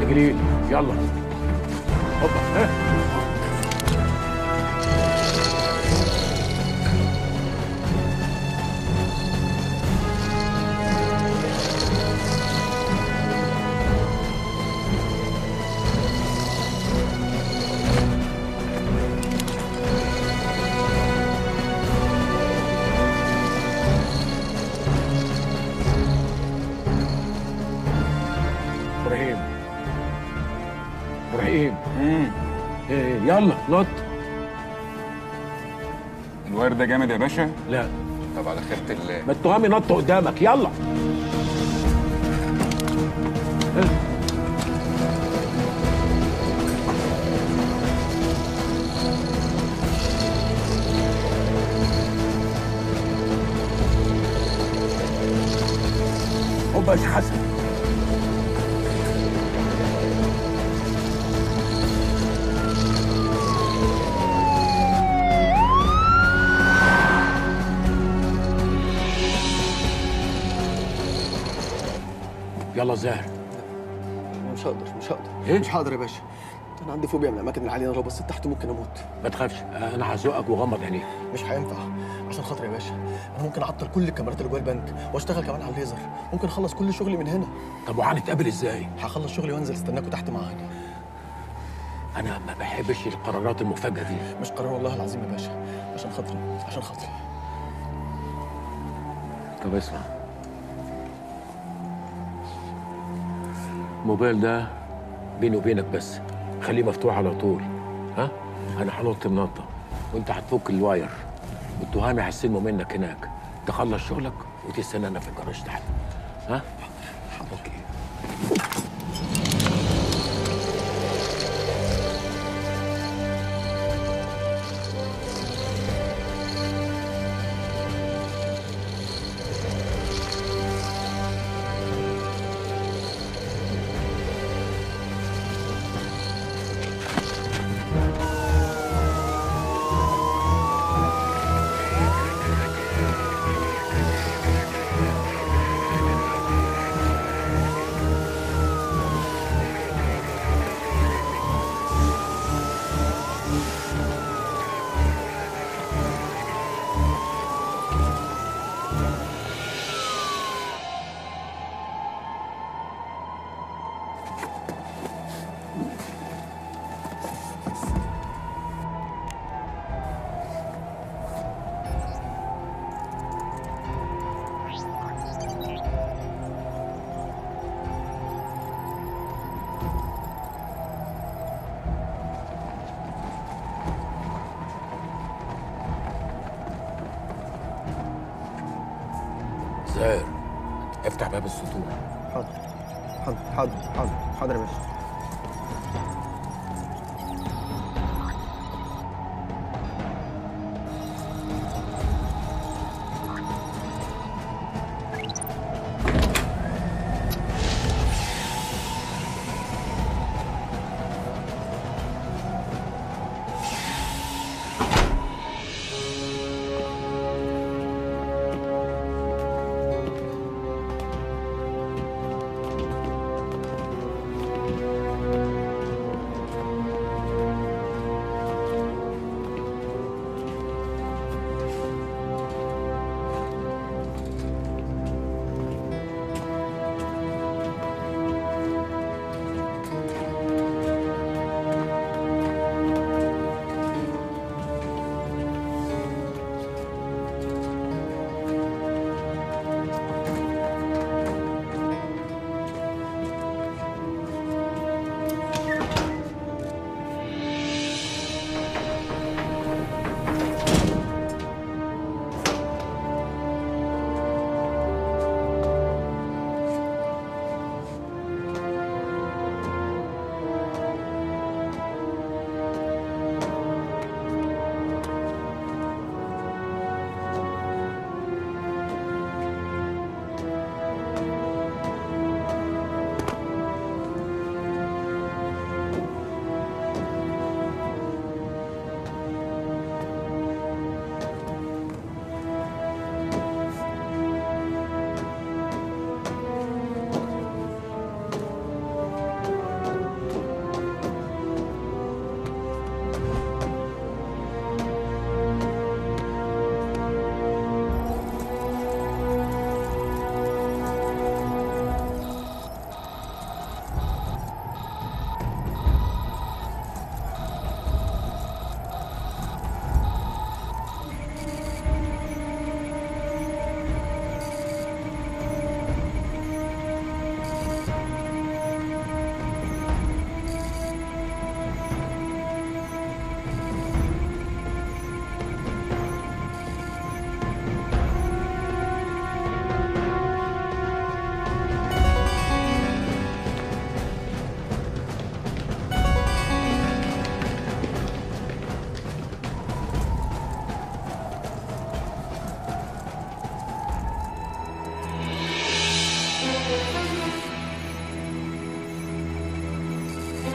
جليل يلا هوبا ها ابراهيم ابراهيم ايه يلا نط الوارد ده جامد يا باشا لا طب على خيرة الله ما التهامي نط قدامك يلا هوبا يا شيخ حسن يلا زاهر مش هقدر مش هقدر إيه؟ مش هقدر يا باشا انا عندي فوبيا من الاماكن العاليه انا لو بصيت تحت ممكن اموت ما تخافش انا هزوقك وغمض عينيك مش هينفع عشان خاطر يا باشا انا ممكن اعطل كل الكاميرات اللي جوه البنك واشتغل كمان على الليزر ممكن اخلص كل شغلي من هنا طب وهنتقابل ازاي هخلص شغلي وانزل استناكوا تحت معايا انا ما بحبش القرارات المفاجئه دي مش قرار والله العظيم يا باشا عشان خاطري عشان خاطري طب اسمع الموبايل ده بيني وبينك بس خليه مفتوح على طول ها انا هنط النطه وانت هتفك الواير والتهامي هيستلموا منك هناك تخلص شغلك وتستنانا في الجراج تحت ها اوكي زاهر افتح باب السطور حاضر حاضر حاضر حاضر حاضر يا باشا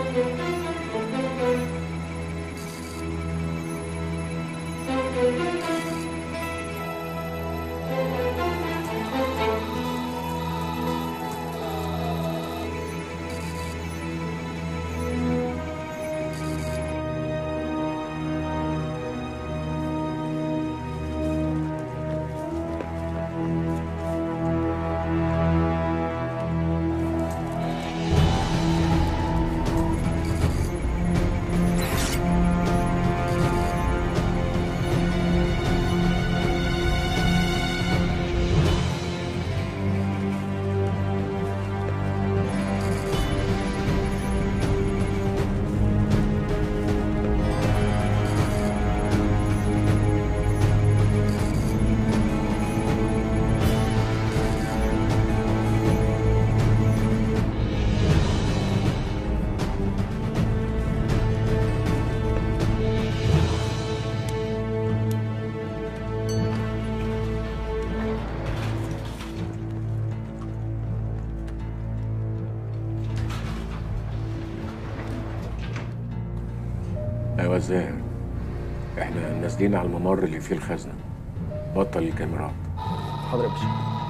ايوه ازاي احنا نازلين على الممر اللي فيه الخزنه بطل الكاميرات حاضر يا باشا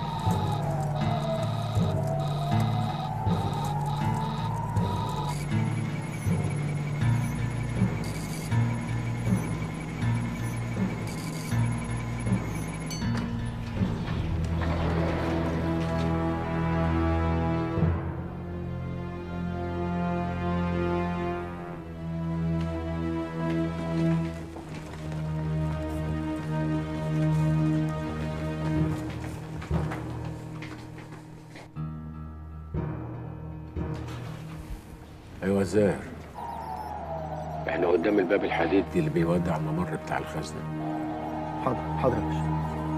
ايوه زاهر احنا قدام الباب الحديدي اللي بيودع الممر بتاع الخزنه حاضر حاضر يا باشا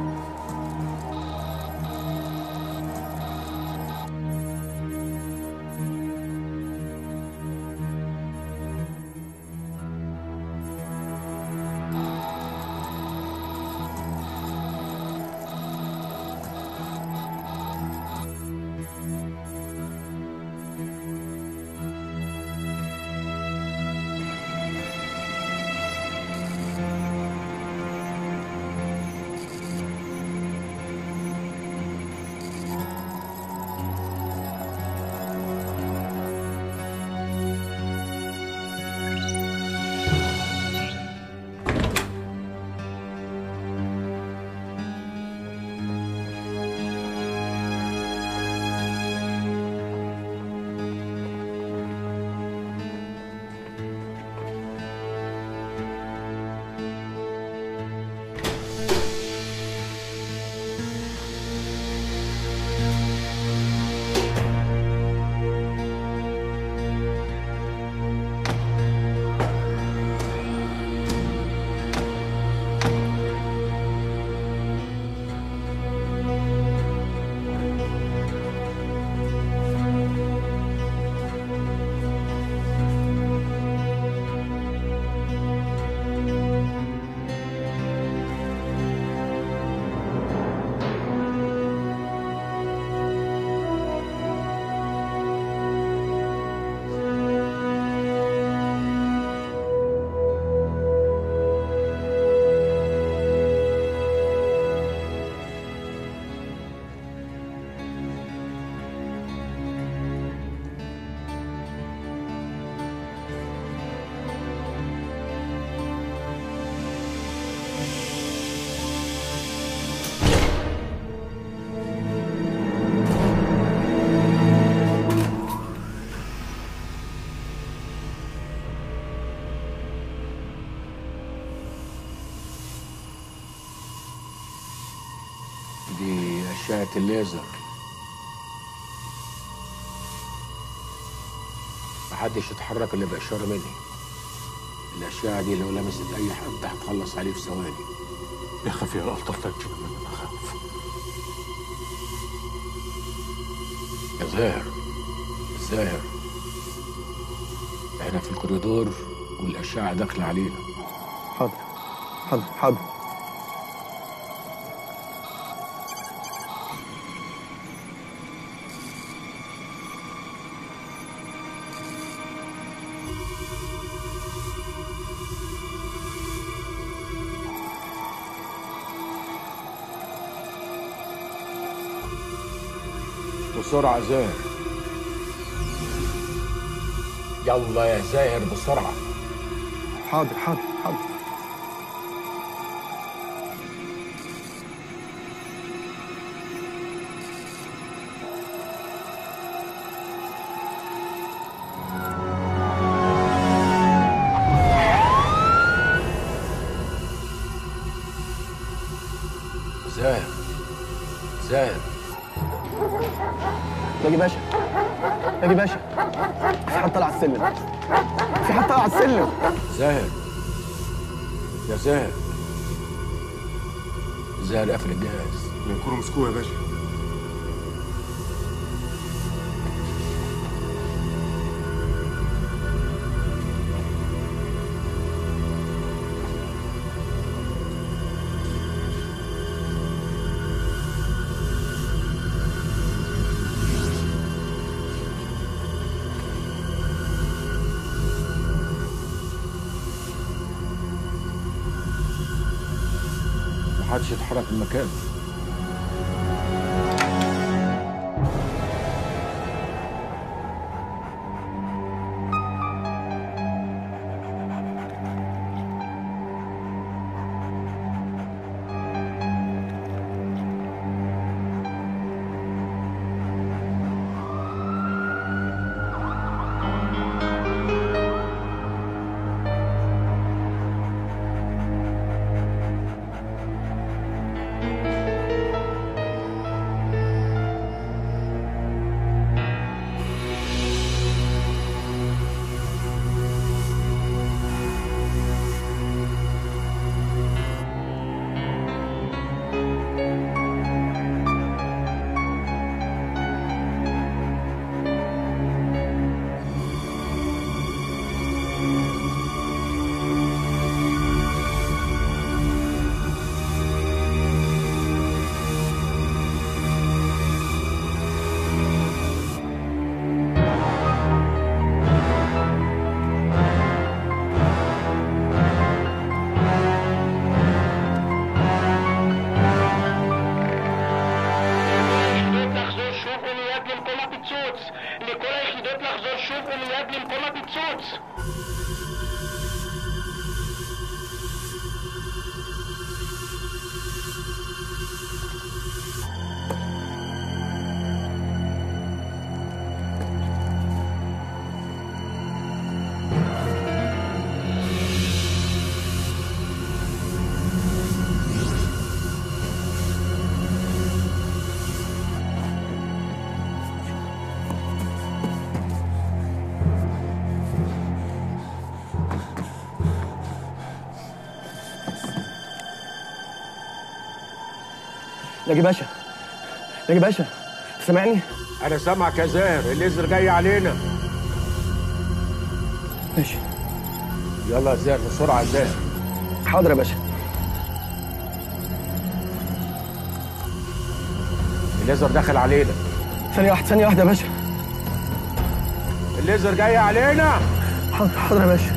دي أشعة الليزر محدش يتحرك إلا بإشارة مني الأشعة دي لو لمست أي حد هتخلص عليه في ثواني يخاف يا ألطف من أخاف يا زاهر زاهر احنا في الكوريدور والأشعة داخلة علينا حاضر حاضر حاضر بسرعة زاهر يلا يا زاهر بسرعة حاضر حاضر حاضر زاهر زاهر ناجي باشا ناجي باشا في حد طالع على السلم في حد طالع على السلم زاهر يا زاهر زاهر قفل الجهاز يكونوا مسكوه يا باشا محدش يتحرك من مكانه היחידות לחזור שוב ומיד למקום הפיצוץ! לכל היחידות לחזור שוב ומיד למקום הפיצוץ! ناجي باشا ناجي باشا سامعني انا سامعك يا زاهر الليزر جاي علينا ماشي يلا يا زاهر بسرعة يا زاهر حاضر يا باشا الليزر دخل علينا ثانية واحدة ثانية واحدة يا باشا الليزر جاي علينا حاضر حاضر يا باشا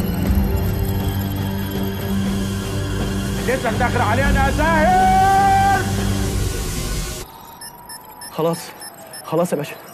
الليزر داخل علينا يا زاهر خلاص خلاص يا باشا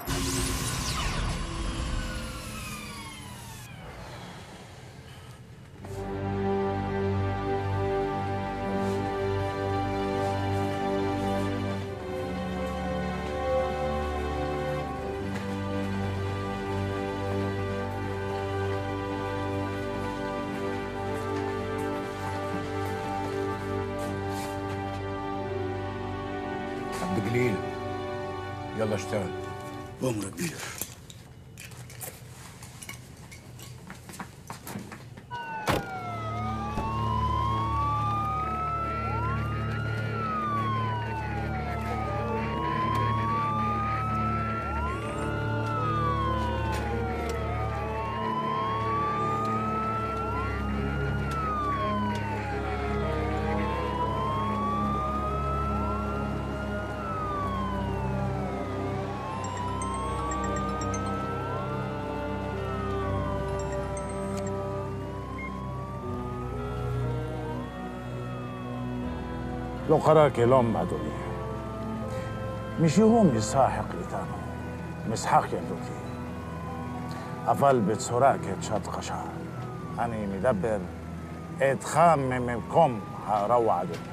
عبد جليل يلا اشتغل بأمر كبير לא קרה כלום, אדוני. מישהו מסחק איתנו. משחק ילדותי. אבל בצורה כתשת קשה. אני מדבר איתך ממקום הרוע אדוני.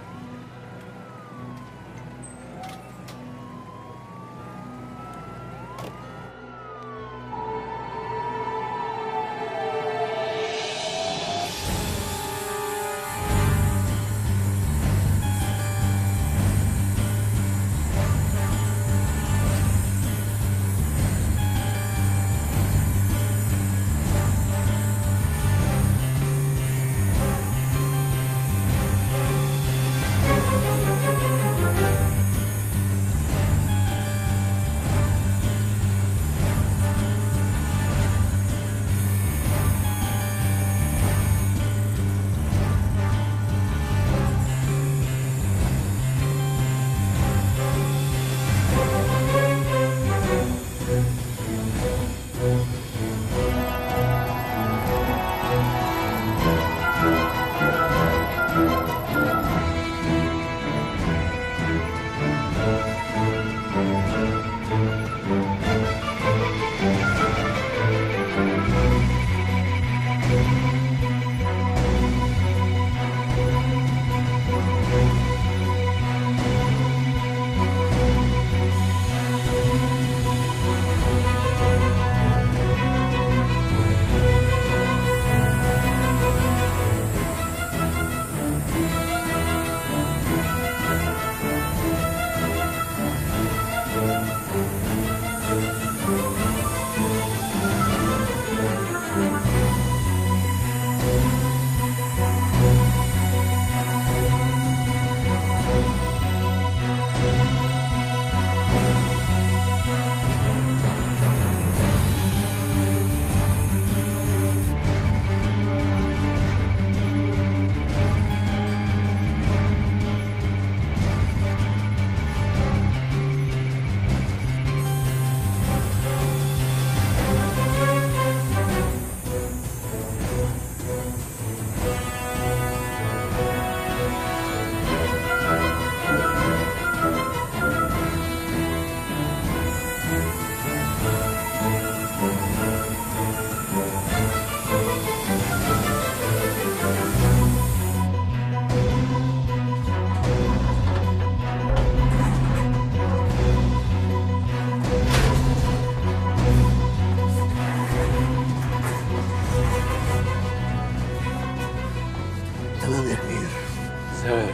تمام يا كبير سهر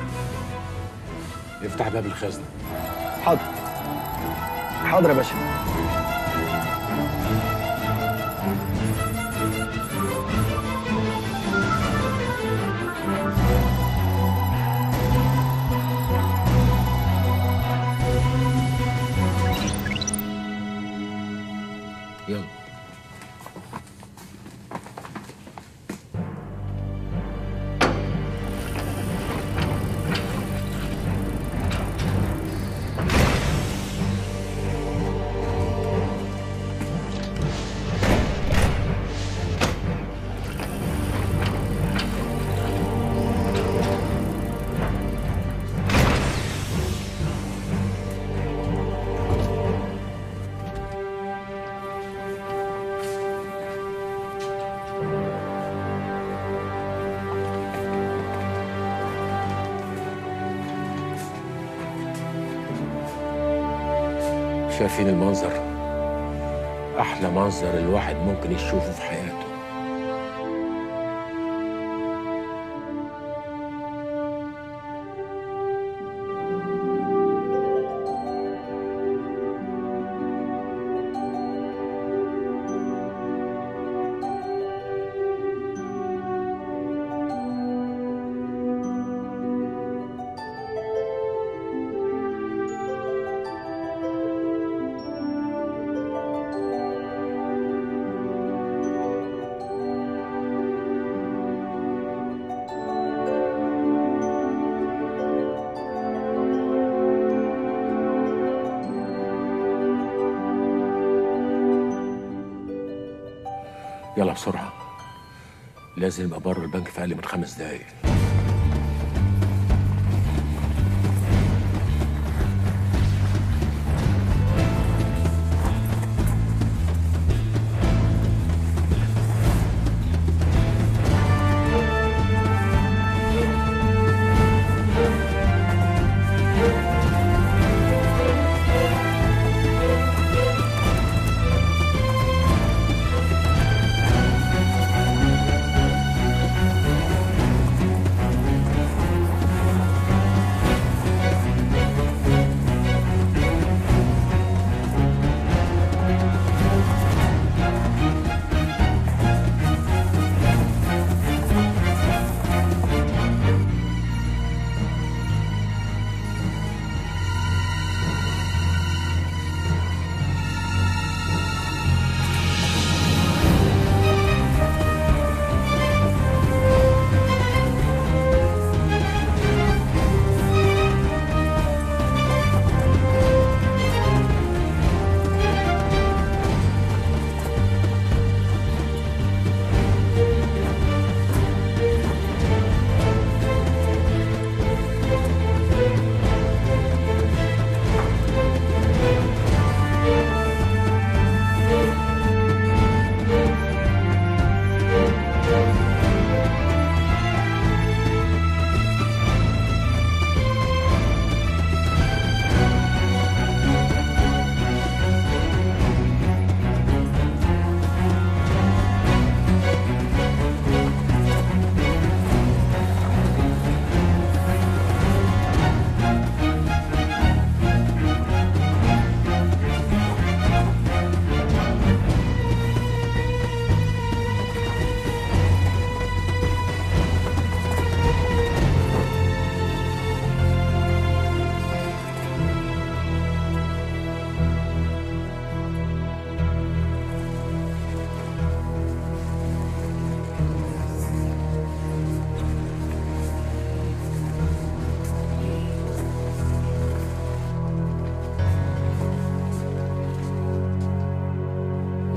افتح باب الخزنه حاضر حاضر يا باشا يلا شايفين المنظر احلى منظر الواحد ممكن يشوفه في حياته يلا بسرعه لازم ابقى بره البنك في اقل من خمس دقايق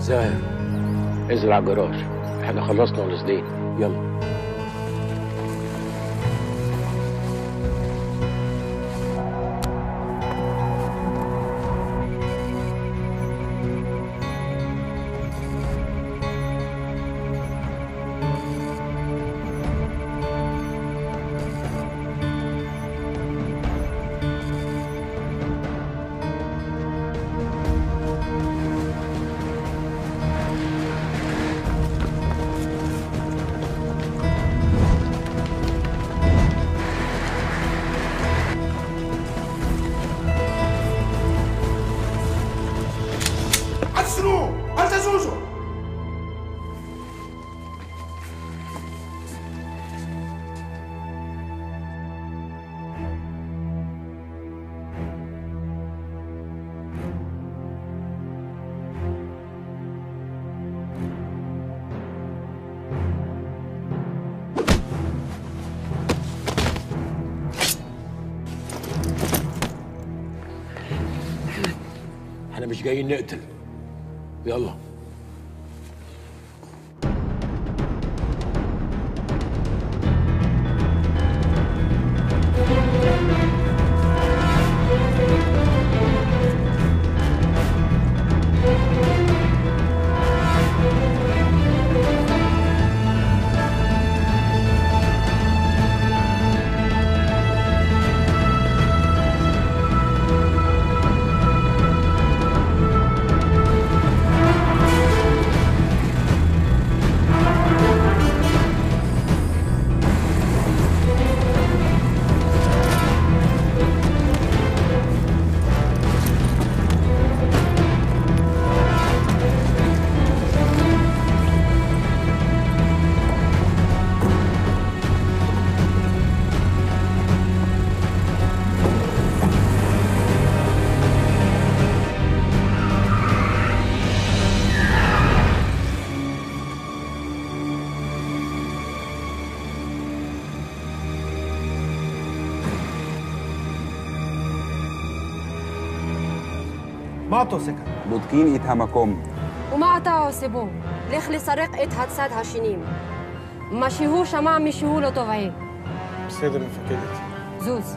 زاهر انزل على الجراج احنا خلصنا ونازلين يلا احنا مش جايين نقتل يلا בודקים את המקום. ומה אתה עושה בו? לך לסרק את הצד השני. מה שהוא שמע משהו לא טובעי. בסדר, מפקדת. זוז.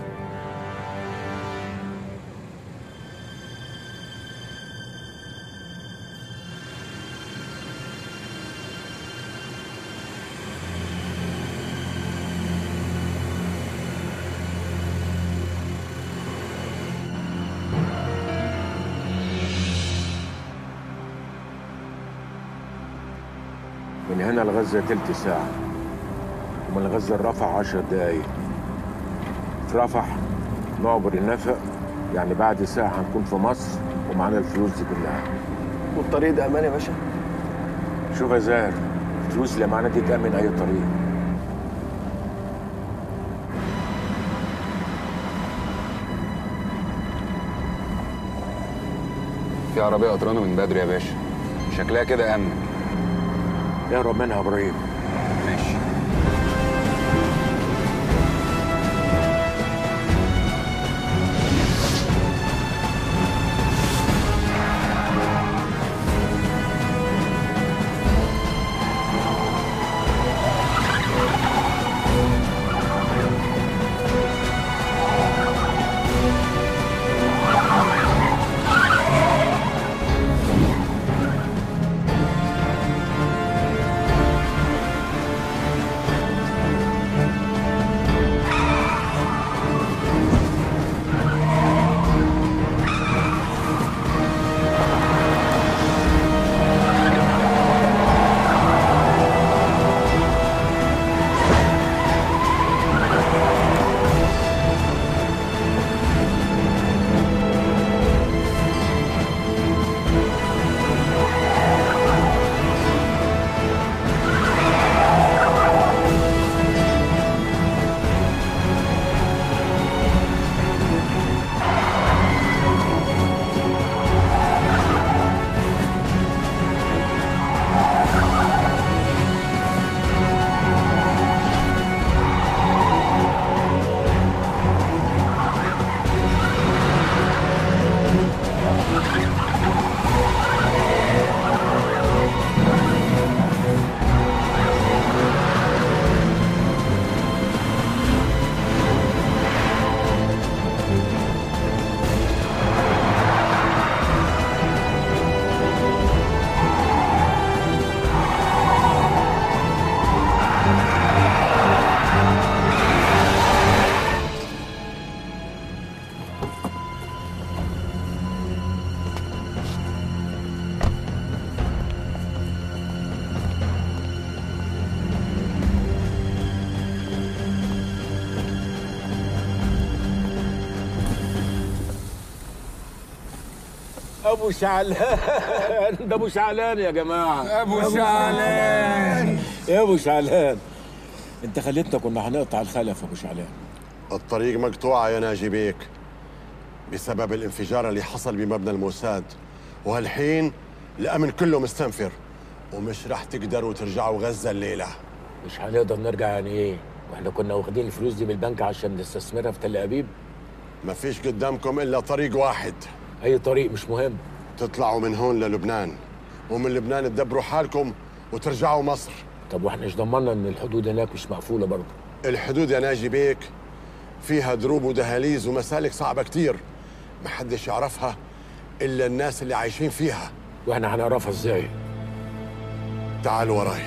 من هنا لغزة تلت ساعة ومن غزة لرفح عشر دقايق في رفح نعبر النفق يعني بعد ساعة هنكون في مصر ومعانا الفلوس دي كلها والطريق ده امان يا باشا شوف يا زاهر الفلوس اللي معانا دي تأمن أي طريق في عربية قطرانة من بدري يا باشا شكلها كده أمن اهرب منها يا إبراهيم ماشي ابو شعلان ده ابو شعلان يا جماعه ابو شعلان يا ابو شعلان انت خليتنا كنا هنقطع الخلف يا ابو شعلان الطريق مقطوعة يا ناجي بيك بسبب الانفجار اللي حصل بمبنى الموساد وهالحين الأمن كله مستنفر ومش رح تقدروا ترجعوا غزة الليلة مش هنقدر نرجع يعني ايه واحنا كنا واخدين الفلوس دي من البنك عشان نستثمرها في تل ابيب ما فيش قدامكم إلا طريق واحد اي طريق مش مهم تطلعوا من هون للبنان ومن لبنان تدبروا حالكم وترجعوا مصر طب واحنا ايش ضمننا ان الحدود هناك مش مقفوله برضه الحدود يا ناجي بيك فيها دروب ودهاليز ومسالك صعبة كتير محدش يعرفها إلا الناس اللي عايشين فيها واحنا هنعرفها ازاي تعال وراي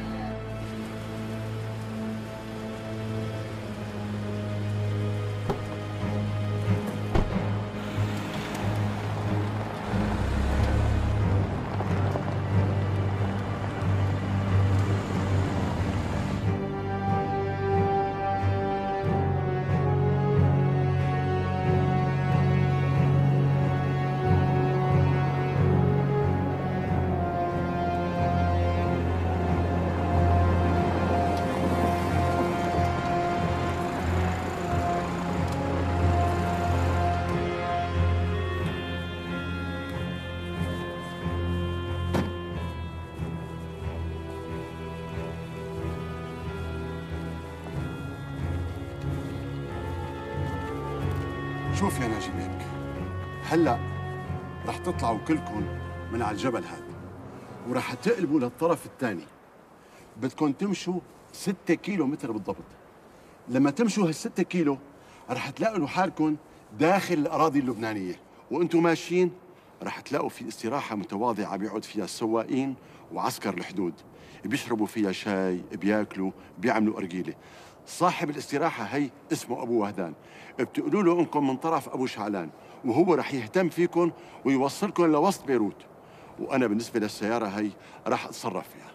شوف يا ناجي بيك هلا رح تطلعوا كلكم من على الجبل هذا ورح تقلبوا للطرف الثاني بدكم تمشوا ستة كيلو متر بالضبط لما تمشوا هالستة كيلو رح تلاقوا حالكم داخل الأراضي اللبنانية وانتم ماشيين رح تلاقوا في استراحة متواضعة بيقعد فيها السواقين وعسكر الحدود بيشربوا فيها شاي بياكلوا بيعملوا أرجيلة صاحب الاستراحة هي اسمه أبو وهدان بتقولوا له إنكم من طرف أبو شعلان وهو رح يهتم فيكم ويوصلكم لوسط بيروت وأنا بالنسبة للسيارة هي رح أتصرف فيها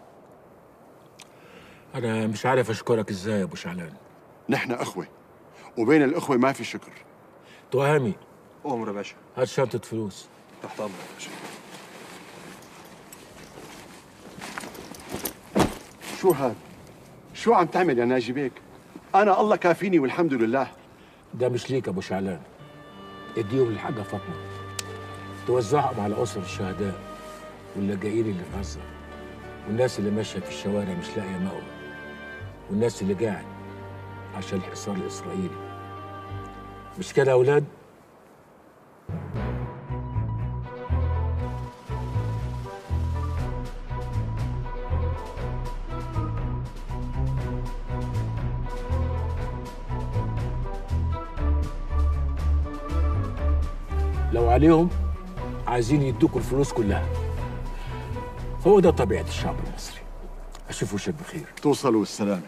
انا مش عارف اشكرك ازاي يا ابو شعلان نحن أخوة وبين الأخوة ما في شكر تهامي أمر يا باشا هات شنطه فلوس تحت أمرك يا باشا شو هاد؟ شو عم تعمل يا ناجي بيك؟ أنا الله كافيني والحمد لله ده مش ليك يا ابو شعلان اديهم للحاجه فاطمه توزعهم على اسر الشهداء واللاجئين اللي في غزه والناس اللي ماشيه في الشوارع مش لاقيه مأوى والناس اللي قاعد عشان الحصار الاسرائيلي مش كده يا اولاد لو عليهم عايزين يدوكوا الفلوس كلها هو ده طبيعة الشعب المصري أشوف وشك بخير توصلوا بالسلامة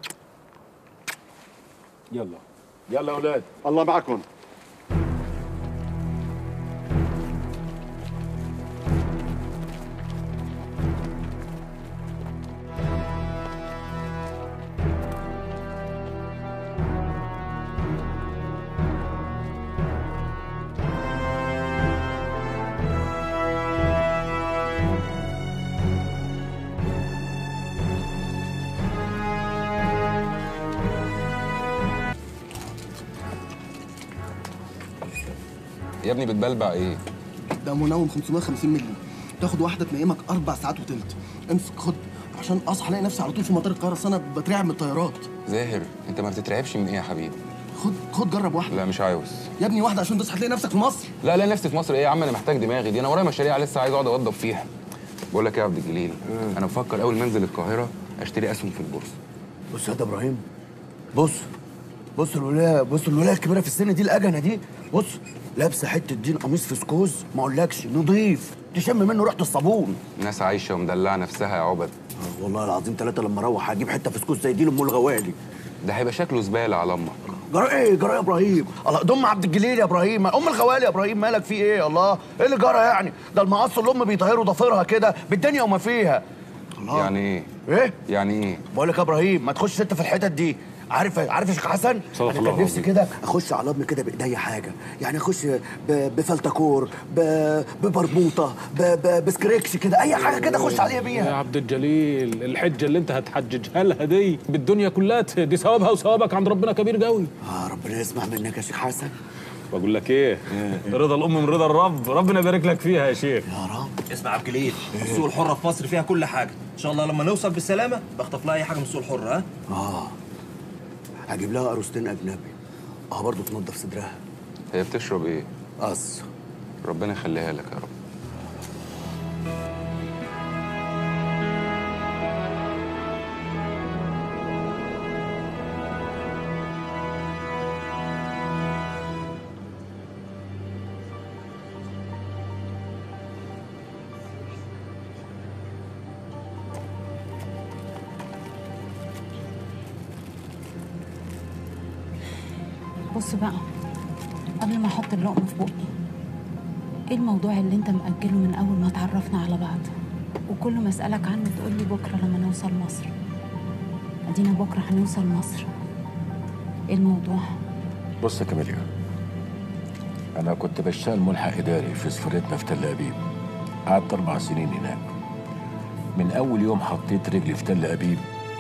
يلا يلا يا أولاد الله معكم يا ابني بتبلبع ايه ده منوم 550 مللي تاخد واحدة تنيمك أربع ساعات وتلت امسك خد عشان أصحى ألاقي نفسي على طول في مطار القاهرة أصل أنا بترعب من الطيارات زاهر انت ما بتترعبش من ايه يا حبيبي خد خد جرب واحدة لا مش عاوز يا ابني واحدة عشان تصحى تلاقي نفسك في مصر لا لا نفسي في مصر ايه يا عم انا محتاج دماغي دي انا ورايا مشاريع لسه عايز اقعد اوضب فيها بقول لك ايه يا عبد الجليل انا بفكر اول ما انزل القاهره اشتري اسهم في البورصه بص يا ده ابراهيم بص بص الولايه بص الولايه الكبيره في السن دي الاجنه دي بص لابسه حته دين قميص فسكوز ما اقولكش نضيف تشم منه ريحه الصابون ناس عايشه ومدلعه نفسها يا عبد آه والله العظيم ثلاثه لما اروح هجيب حته فسكوز زي دي لام الغوالي ده هيبقى شكله زباله على امك جرى ايه جرى يا ابراهيم الله ضم عبد الجليل يا ابراهيم ام الغوالي يا ابراهيم مالك في ايه الله ايه اللي جرى يعني ده المقص الام بيطهروا ضفيرها كده بالدنيا وما فيها الله يعني ايه ايه يعني ايه بقول لك يا ابراهيم ما تخش انت في الحتت دي عارف عارف يا شيخ حسن صدق انا الله كان نفسي العظيم. كده اخش على الابن كده بايديا حاجه يعني اخش ب- بفلتكور ب- ببربوطه ب- ب- بسكريكس كده اي حاجه كده اخش عليها يا بيها عبد الجليل الحجه اللي انت هتحججها لها دي بالدنيا كلها دي ثوابها وثوابك عند ربنا كبير قوي اه ربنا يسمع منك يا شيخ حسن بقول لك ايه رضا الام من رضا الرب ربنا يبارك لك فيها يا شيخ يا رب اسمع يا عبد الجليل السوق الحره في مصر فيها كل حاجه ان شاء الله لما نوصل بالسلامه بخطف لها اي حاجه من السوق الحره ها اه هجيب لها قروستين اجنبي اه برضه تنضف صدرها هي بتشرب ايه قص ربنا يخليها لك يا رب بص بقى قبل ما احط اللقمه في بقي ايه الموضوع اللي انت مأجله من اول ما اتعرفنا على بعض وكل ما اسالك عنه تقول لي بكره لما نوصل مصر ادينا بكره هنوصل مصر ايه الموضوع بص يا كاميليا انا كنت بشتغل ملحق اداري في سفرتنا في تل ابيب قعدت اربع سنين هناك من اول يوم حطيت رجلي في تل ابيب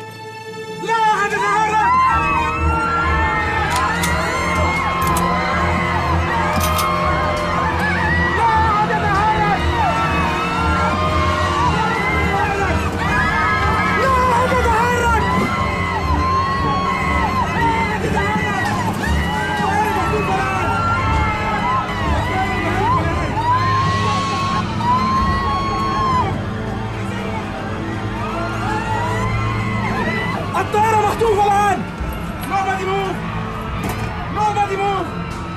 الطائرة مخطوفة الآن! Nobody move! Nobody move!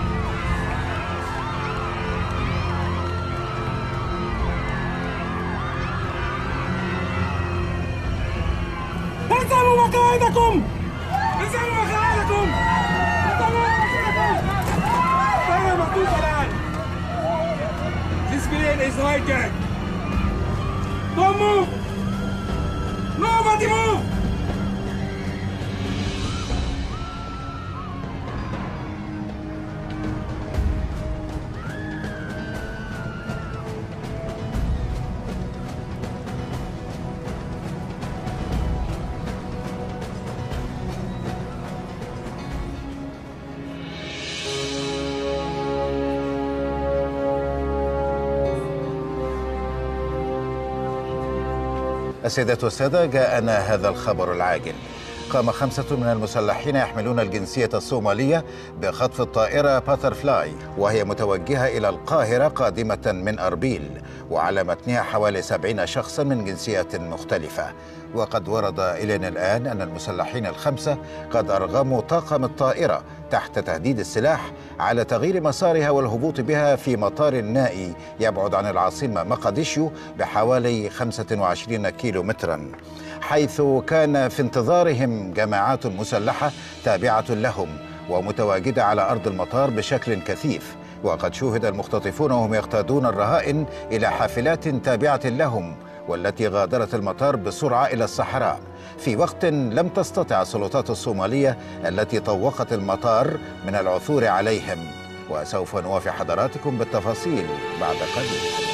الزموا مقاعدكم! الزموا مقاعدكم! الزموا مقاعدكم! الطائرة مخطوفة الآن! This plane is hijacked! Don't move! Nobody move! السيدات والسادة جاءنا هذا الخبر العاجل قام خمسة من المسلحين يحملون الجنسية الصومالية بخطف الطائرة باترفلاي وهي متوجهة إلى القاهرة قادمة من أربيل وعلى متنها حوالي سبعين شخصا من جنسيات مختلفة وقد ورد إلينا الآن أن المسلحين الخمسة قد أرغموا طاقم الطائرة تحت تهديد السلاح على تغيير مسارها والهبوط بها في مطار نائي يبعد عن العاصمة مقديشو بحوالي 25 كيلو مترا حيث كان في انتظارهم جماعات مسلحة تابعة لهم ومتواجدة على أرض المطار بشكل كثيف وقد شوهد المختطفون وهم يقتادون الرهائن إلى حافلات تابعة لهم والتي غادرت المطار بسرعة إلى الصحراء في وقت لم تستطع السلطات الصومالية التي طوقت المطار من العثور عليهم وسوف نوافي حضراتكم بالتفاصيل بعد قليل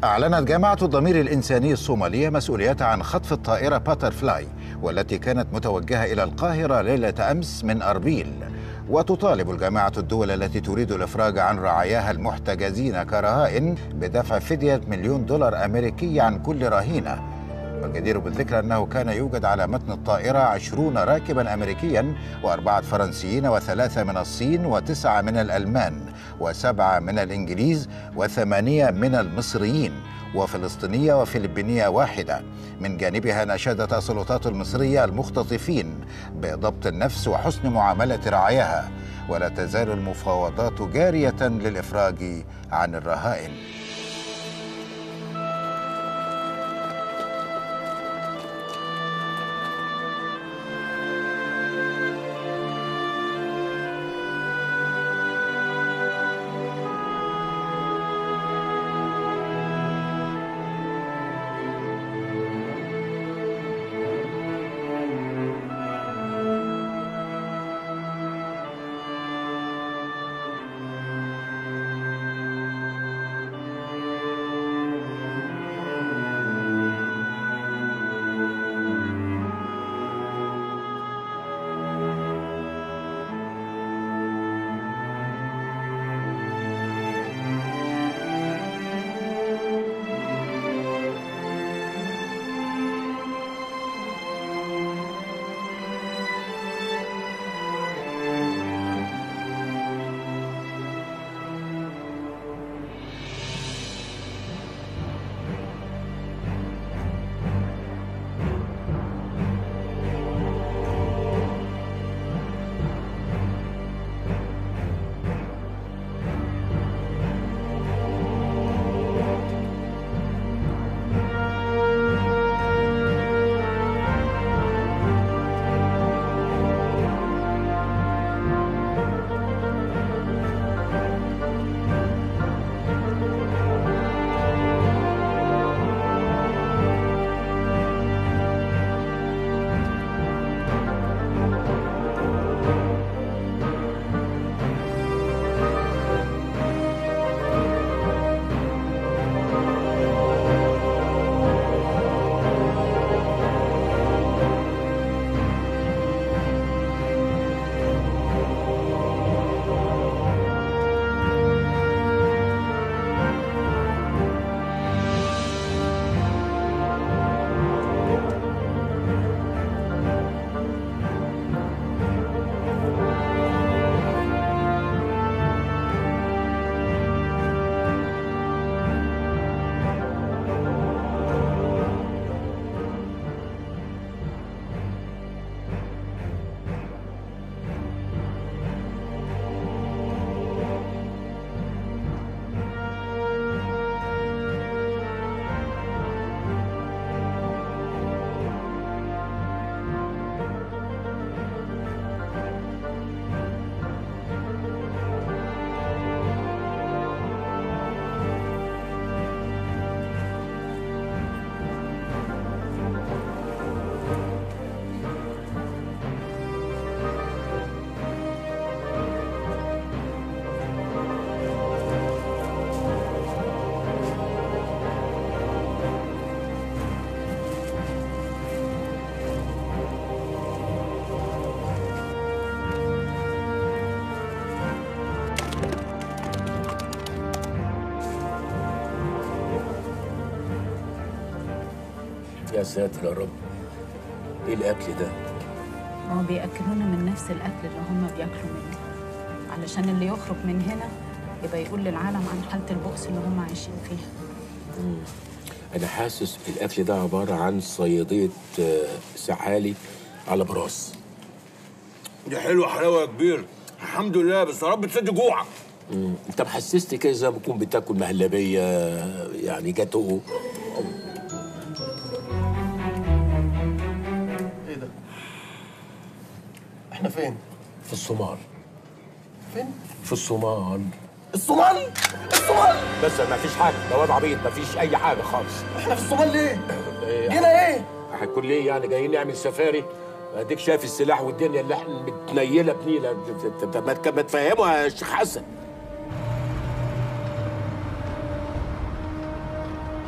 أعلنت جامعة الضمير الإنساني الصومالية مسؤوليتها عن خطف الطائرة باتر فلاي والتي كانت متوجهة إلى القاهرة ليلة أمس من أربيل وتطالب الجامعة الدول التي تريد الإفراج عن رعاياها المحتجزين كرهائن بدفع فدية مليون دولار أمريكي عن كل رهينة والجدير بالذكر أنه كان يوجد على متن الطائرة عشرون راكبا أمريكيا وأربعة فرنسيين وثلاثة من الصين وتسعة من الألمان وسبعة من الإنجليز وثمانية من المصريين وفلسطينية وفلبينية واحدة من جانبها ناشدت السلطات المصرية المختطفين بضبط النفس وحسن معاملة رعاياها ولا تزال المفاوضات جارية للإفراج عن الرهائن يا ساتر يا رب ايه الاكل ده ما هو بياكلونا من نفس الاكل اللي هم بياكلوا منه علشان اللي يخرج من هنا يبقى يقول للعالم عن حاله البؤس اللي هم عايشين فيها انا حاسس الاكل ده عباره عن صياديه آه، سحالي على براس دي حلوه حلاوه يا كبير الحمد لله بس يا رب تسد جوعك مم. انت محسستي كده زي ما تكون بتاكل مهلبيه يعني جاتو ايه ده؟ احنا فين؟ في الصومال فين؟ في الصومال الصومال؟ الصومال؟ بس ما فيش حاجه ده واد عبيط ما فيش اي حاجه خالص احنا في الصومال ليه؟ إيه، جينا ايه؟ هيكون ليه يعني جايين نعمل سفاري اديك شايف السلاح والدنيا اللي احنا متنيله بنيله ت- ت- ت- ما تك- ما تفهمه يا شيخ حسن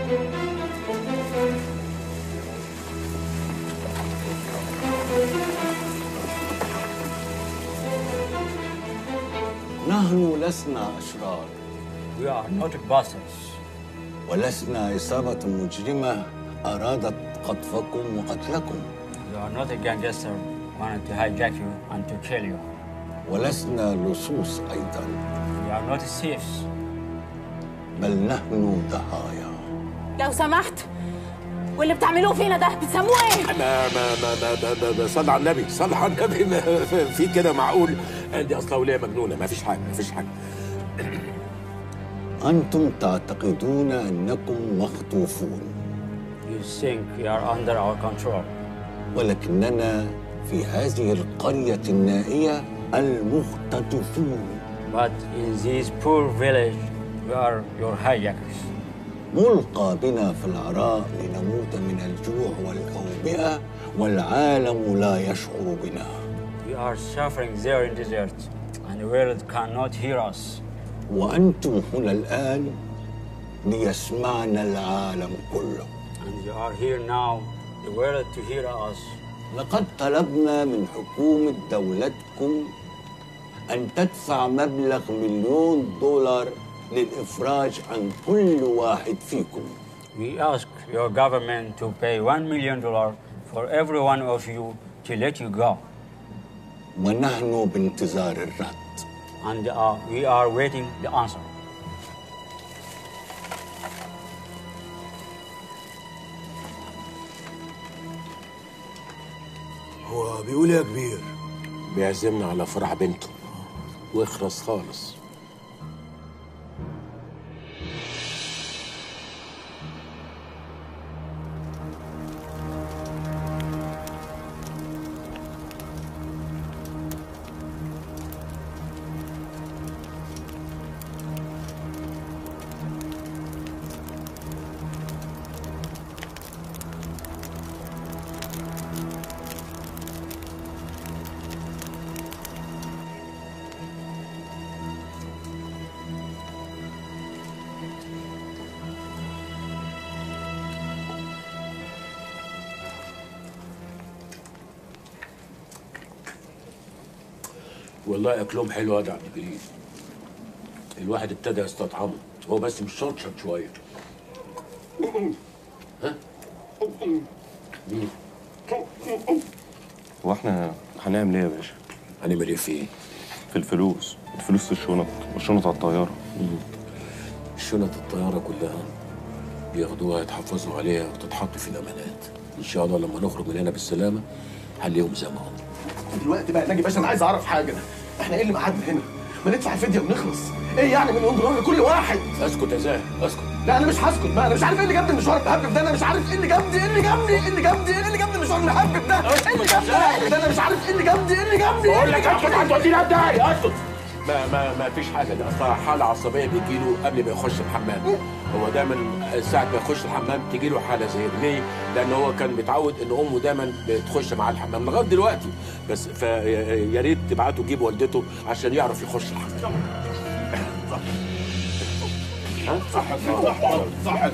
نحن لسنا أشرار We are not bastards. ولسنا عصابة مجرمة أرادت قطفكم وقتلكم You are not a gangster wanted to hijack you and to kill you. ولسنا لصوص أيضا We are not thieves. بل نحن ضحايا لو سمحت واللي بتعملوه فينا ده بتسموه ايه؟ ما ما ما ما ما- ما صلى على النبي صلى على النبي ما في كده معقول دي اصلا وليه مجنونه ما فيش حاجه ما فيش حاجه أنتم تعتقدون أنكم مخطوفون You think you are under our control. ولكننا في هذه القرية النائية المختطفون But in this poor village, we are your hijackers. ملقى بنا في العراء لنموت من الجوع والأوبئة والعالم لا يشعر بنا We are suffering there in desert, and the world cannot hear us. وأنتم هنا الآن ليسمعنا العالم كله And you are here now, the world to hear us. لقد طلبنا من حكومة دولتكم أن تدفع مبلغ مليون دولار للإفراج عن كل واحد فيكم We ask your government to pay one million dollars for every one of you to let you go. ونحن بانتظار الرد And uh, we are waiting the answer. هو بيقول ايه يا كبير بيعزمنا على فرح بنته واخرس خالص والله اكلهم حلو يا عبد الجليل الواحد ابتدى يستطعمه هو بس مش شطشط شويه ها مين؟ هو احنا هنعمل ايه يا باشا؟ هنعمل ايه في ايه؟ في الفلوس الفلوس في الشنط والشنط على الطيارة شنط الطياره كلها بياخدوها يتحفظوا عليها وتتحط في الامانات ان شاء الله لما نخرج من هنا بالسلامه هنلاقيهم زي ما هم دلوقتي بقى ناجي باشا انا عايز اعرف حاجه احنا ايه اللي مقعدنا هنا ما ندفع الفديه ونخلص ايه يعني مليون دولار لكل واحد اسكت يا زاهر اسكت لا انا مش هسكت بقى انا مش عارف ايه اللي جابني المشوار المهبب ده انا مش عارف ايه اللي جابني ايه اللي جابني ايه اللي جابني ايه اللي جابني المشوار المهبب ده ايه اللي جابني المهبب ده انا مش عارف ايه اللي جابني ايه اللي جابني بقول لك اسكت هتودينا ازاي اسكت ما ما ما فيش حاجه ده اصلا حاله عصبيه بتجيله قبل ما يخش الحمام هو دايما ساعه ما يخش الحمام تجي له حاله زي دي ليه؟ لان هو كان متعود ان امه دايما بتخش معاه الحمام لغايه دلوقتي بس فيا ريت تبعتوا تجيب والدته عشان يعرف يخش الحمام ها؟ صح صح صح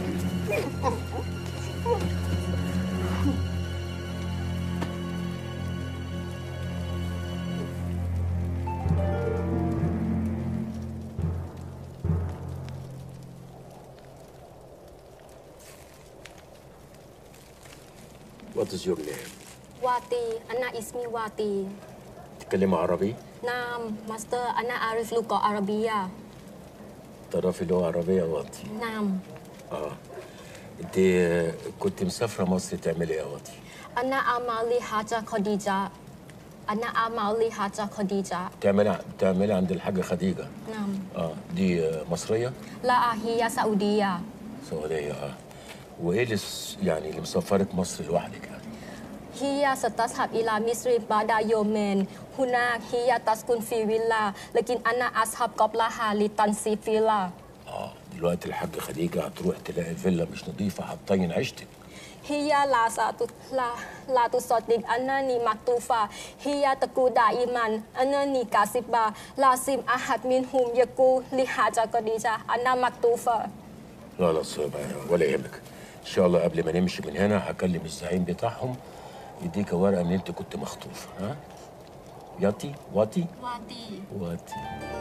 What is your name? Wati, Anna ismi Wati. تتكلم عربي؟ Nam, Master Anna Arif Luko Arabia. تعرفي لغه عربيه واطي Nam, اه انت كنت مسافره مصر تعملي ايه يا واطي؟ Anna Amali Haja Khadija. Anna Amali Haja Khadija. بتعملي بتعملي عند الحاجه خديجه Nam, اه دي مصريه La Ahia Saudia. سعوديه اه وايه اللي س- يعني اللي مسافرك مصر لوحدك يعني؟ Hia setashab ila Misri pada Yemen. Hunak hia taskun fi villa. Lakin Anna ashab qabla hali tansi villa. اه دلوقتي الحاجه خديجه هتروح تلاقي الفيلا مش نظيفه هتطين عيشتك Hia la satu la la tu sotik anani maktufa. Hia teku daiman anani kasiba. Lasim ahad minhum yaku lihaja kadija anna maktufa. لا لا صعب ولا يهمك ان شاء الله قبل ما نمشي من هنا هكلم الزعيم بتاعهم يديك ورقه ان انت كنت مخطوف ها ياتي واتي واتي واتي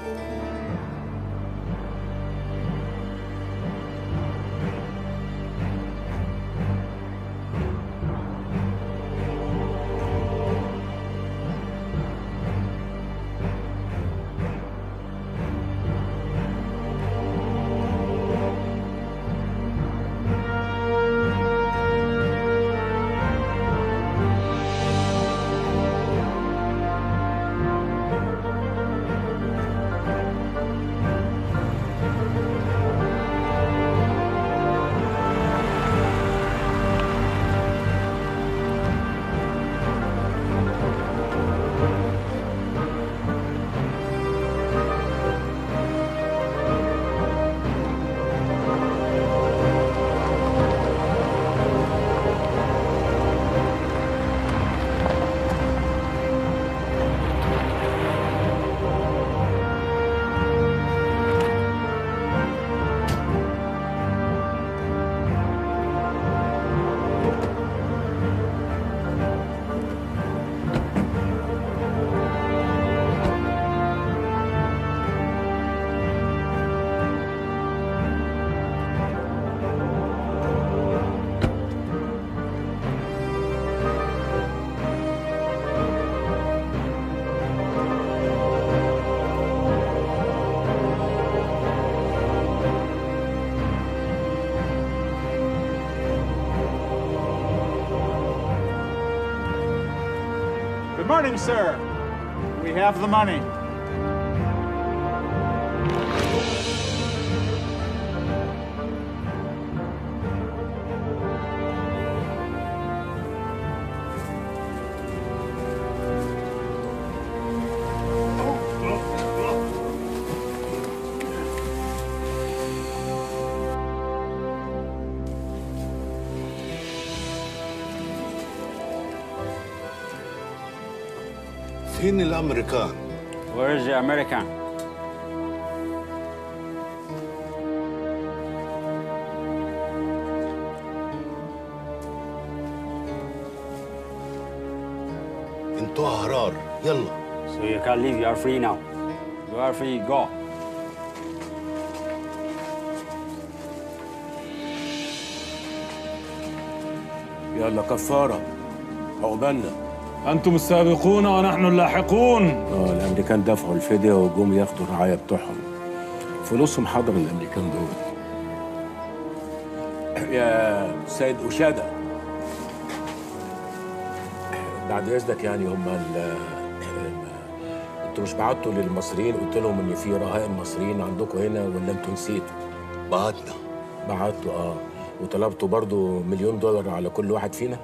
Good morning, sir. We have the money. فين الامريكان؟ Where is the American? انتوا احرار يلا So you can leave. You are free now. You are free. Go. يلا كفاره عقبالنا انتم السابقون ونحن اللاحقون اه الامريكان دفعوا الفديه وجم ياخدوا الرعايه بتوعهم فلوسهم حضر الامريكان دول يا سيد أشادة بعد إذنك يعني هم ال انتوا مش بعتوا للمصريين قلت لهم ان في رهائن مصريين عندكم هنا ولا انتوا نسيتوا؟ بعتنا بعتوا اه وطلبتوا برضو مليون دولار على كل واحد فينا؟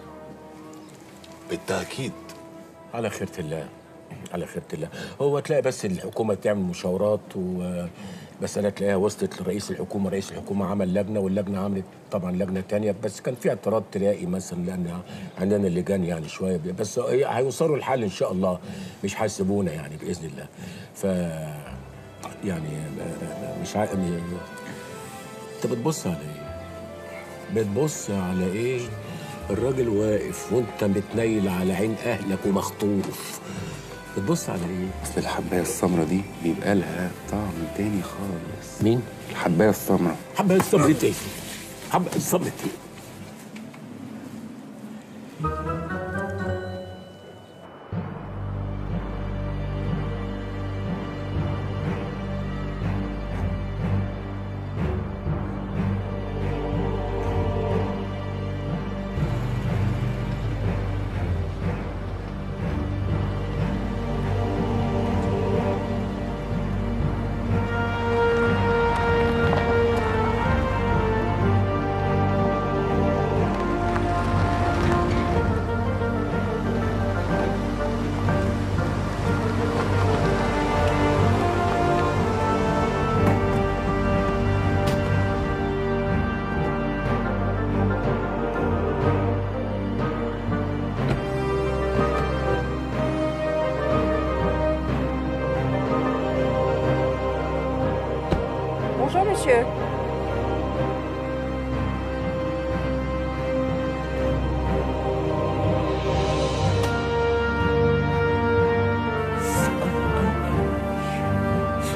بالتأكيد على خيرة الله على خيرة الله هو تلاقي بس الحكومة بتعمل مشاورات ومسألة تلاقيها وصلت لرئيس الحكومة رئيس الحكومة عمل لجنة واللجنة عملت طبعا لجنة تانية بس كان في اعتراض تلاقي مثلا لأن عندنا اللجان يعني شوية بس هيوصلوا الحل إن شاء الله مش هيسيبونا يعني بإذن الله ف يعني مش عارف انت بتبص على ايه؟ بتبص على ايه؟ الراجل واقف وانت متنيل على عين اهلك ومخطوف بتبص على ايه؟ اصل الحبايه السمراء دي بيبقى لها طعم تاني خالص مين؟ الحبايه السمراء حبايه السمراء ايه؟ حبايه السمراء ايه؟ Bonjour, monsieur.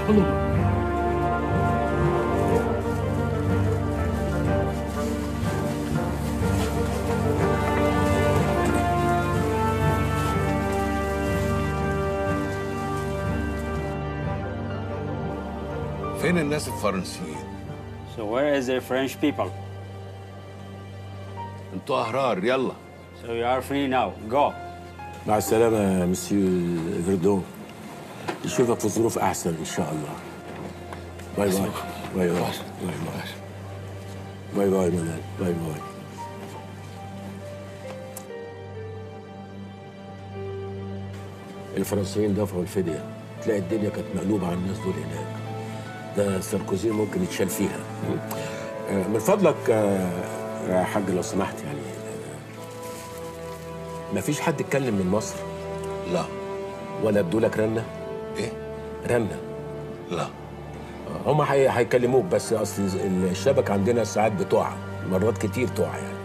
سبحان الله فين الناس الفرنسيين؟ So where is the French people? انتوا احرار يلا So you are free now. Go. مع السلامة يا مسيو فيردون نشوفك في ظروف أحسن إن شاء الله باي باي باي باي باي باي باي باي منال باي باي الفرنسيين دفعوا الفدية تلاقي الدنيا كانت مقلوبة على الناس دول هناك ده ساركوزي ممكن يتشال فيها آه، من فضلك آه، يا حاج لو سمحت يعني ما فيش حد اتكلم من مصر لا ولا ادولك رنه ايه رنه لا هم هي- هيكلموك بس اصل الشبكه عندنا ساعات بتقع مرات كتير تقع يعني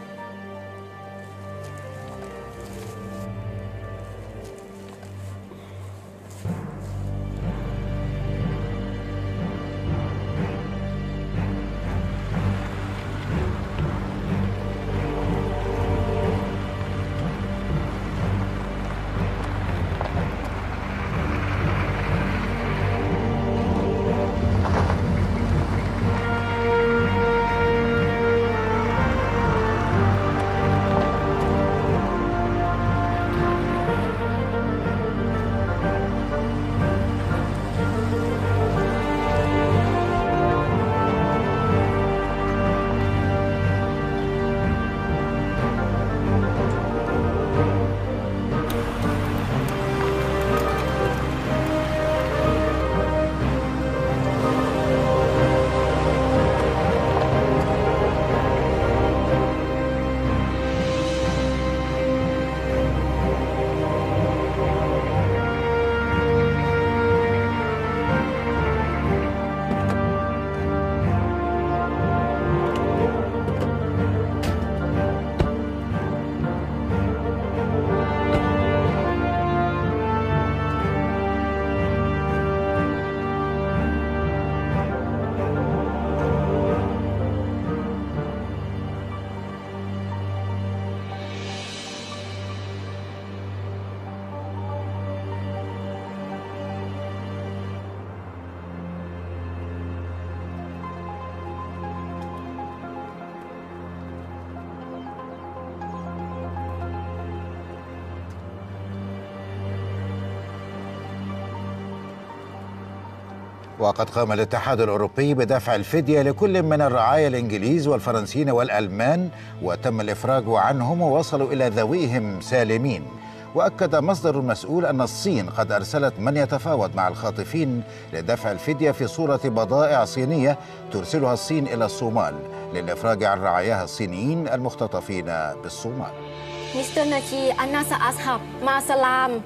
وقد قام الاتحاد الأوروبي بدفع الفدية لكل من الرعايا الإنجليز والفرنسيين والألمان وتم الإفراج عنهم ووصلوا إلى ذويهم سالمين وأكد مصدر مسؤول أن الصين قد أرسلت من يتفاوض مع الخاطفين لدفع الفدية في صورة بضائع صينية ترسلها الصين إلى الصومال للإفراج عن رعاياها الصينيين المختطفين بالصومال Mr. Naji, Anas Ashab, Ma Salam.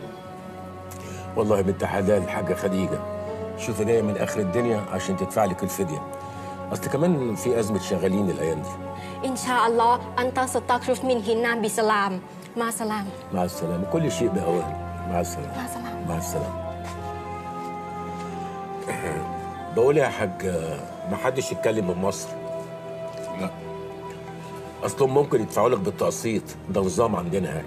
والله يا بنت حلال الحاجه خديجه شوفي جايه من اخر الدنيا عشان تدفع لك الفديه اصل كمان في ازمه شغالين الايام دي Inshallah, anta setakruf min hina bisalam. Ma salam. مع السلامه كل شيء باوان مع السلامه مع السلامة. مع السلامه بقول يا حاج ما حدش يتكلم من مصر لا اصلهم ممكن يدفعوا لك بالتقسيط ده نظام عندنا يعني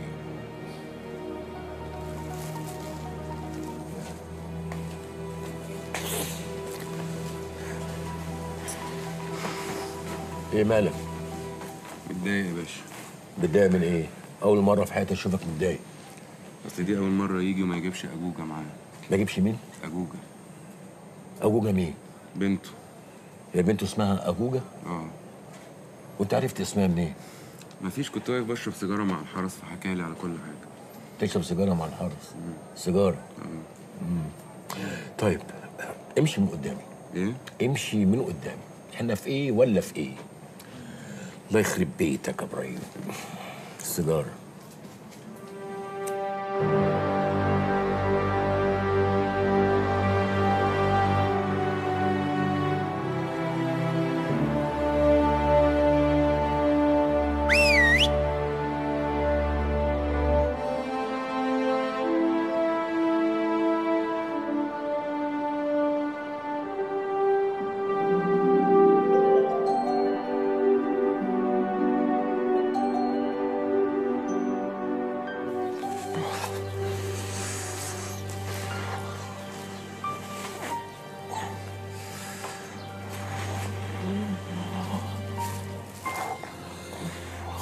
ايه مالك؟ متضايق يا باشا متضايق من ايه؟ أول مرة في حياتي أشوفك متضايق اصل دي اول مره يجي وما يجيبش اجوجه معاه ما يجيبش مين؟ اجوجه أجوجة مين؟ بنته هي بنته اسمها أجوجة؟ اه وأنت عرفت اسمها منين؟ مفيش كنت واقف بشرب سيجاره مع الحرس فحكى لي على كل حاجه تشرب سيجارة مع الحرس سيجارة مم. طيب امشي من قدامي ايه؟ امشي من قدامي احنا في ايه ولا في ايه؟ الله يخرب بيتك يا ابراهيم السيجارة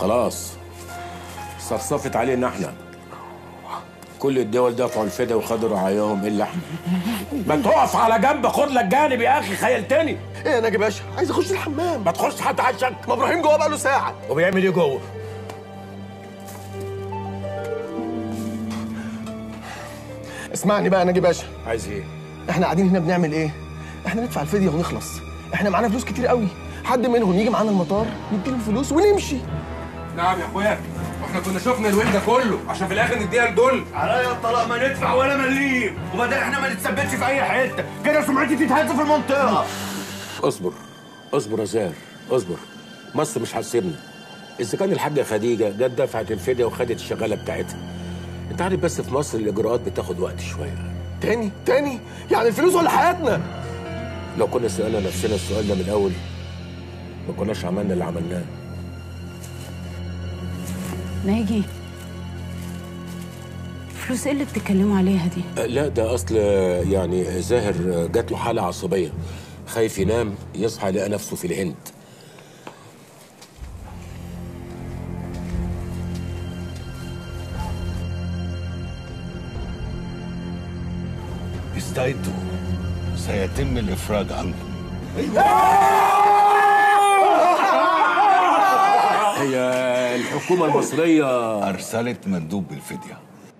خلاص صفصفت علينا احنا كل الدول دفعوا الفدا وخدوا رعاياهم الا احنا ما تقف على جنب خد لك جانب يا اخي خيلتني ايه يا ناجي باشا عايز اخش الحمام ما تخش حتى عشان ما ابراهيم جوه بقاله ساعه وبيعمل ايه جوه اسمعني بقى يا ناجي باشا عايز ايه احنا قاعدين هنا بنعمل ايه احنا ندفع الفديه ونخلص احنا معانا فلوس كتير قوي حد منهم يجي معانا المطار نديله الفلوس ونمشي نعم يا اخويا واحنا كنا شفنا الوين ده كله عشان في الاخر نديها لدول عليا الطلاق ما ندفع ولا مليم وبدل احنا ما نتثبتش في اي حته كده سمعتي تتهز في المنطقه اصبر اصبر يا زاهر اصبر مصر مش هتسيبنا اذا كان الحاجه خديجه جت دفعت الفديه وخدت الشغاله بتاعتها انت عارف بس في مصر الاجراءات بتاخد وقت شويه تاني تاني يعني الفلوس ولا حياتنا لو كنا سالنا نفسنا السؤال ده من الاول ما كناش عملنا اللي عملناه ناجي فلوس ايه اللي بتتكلموا عليها دي أه، لا ده اصل آه، يعني زاهر آه، جات له حاله عصبيه خايف ينام يصحى يلاقي نفسه في الهند استعدوا سيتم الإفراج عنكم هي الحكومه المصريه أرسلت مندوب بالفدية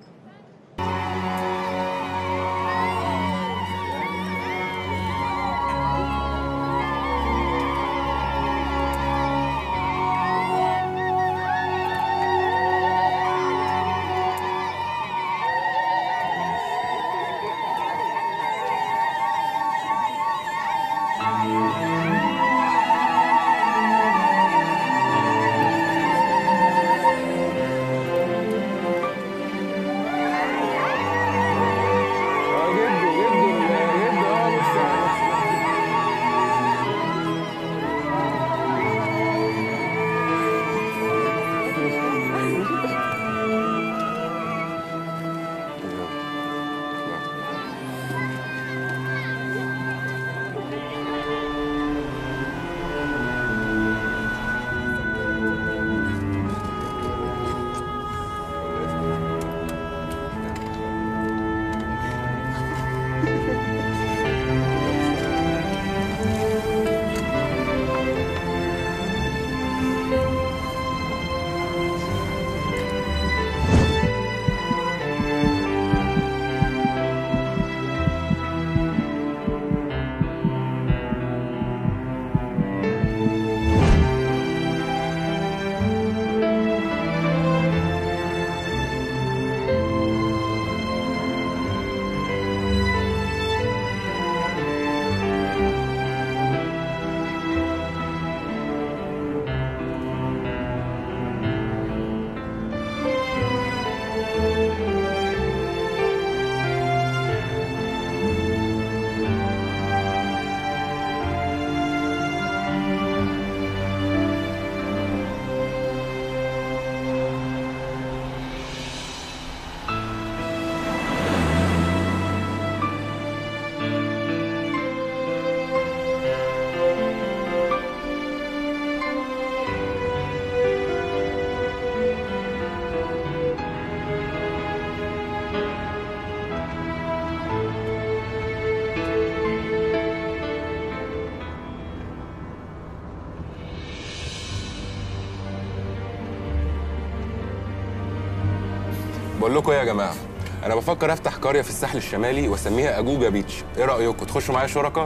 بقول لكم ايه يا جماعه انا بفكر افتح قريه في الساحل الشمالي واسميها اجوجا بيتش ايه رايكم تخشوا معايا شركاء